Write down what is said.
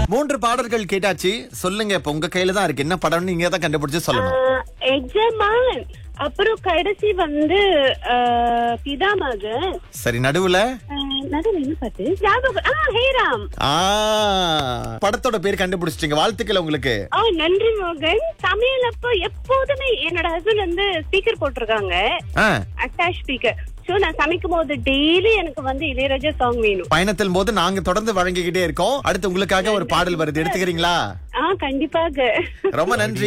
மூன்று பாடல்கள் கேட்டாச்சு சொல்லுங்க இப்ப உங்க கையில தான் இருக்கு என்ன படம்னு நீங்க தான் கண்டுபிடிச்சு சொல்லணும் எக்ஸாமான் அப்புறம் கடைசி வந்து ஆஹ், பிதாமகன் சரி நடுவுல ஆஹ், நடுவுல என்ன பாட்டு ஞாபகம் ஆ ஹேராம் ஆ படத்தோட பேர் கண்டுபிடிச்சிட்டீங்க வாழ்த்துக்கள் உங்களுக்கு ஆ நன்றி மோகன் சமையல் அப்போ எப்போதுமே என்னோட ஹஸ்பண்ட் வந்து ஸ்பீக்கர் போட்டிருக்காங்க ஆ, அட்டாச் ஸ்பீக்கர் சோ நான் சமைக்கும் போது டெய்லி எனக்கு வந்து இளையராஜா சாங் வேணும் பயணத்தின் போது நாங்க தொடர்ந்து வழங்கிக்கிட்டே இருக்கோம் அடுத்து உங்களுக்காக ஒரு பாடல் வருது எடுத்துக்கிறீங்களா ஆ கண்டிப்பாக ரொம்ப நன்றி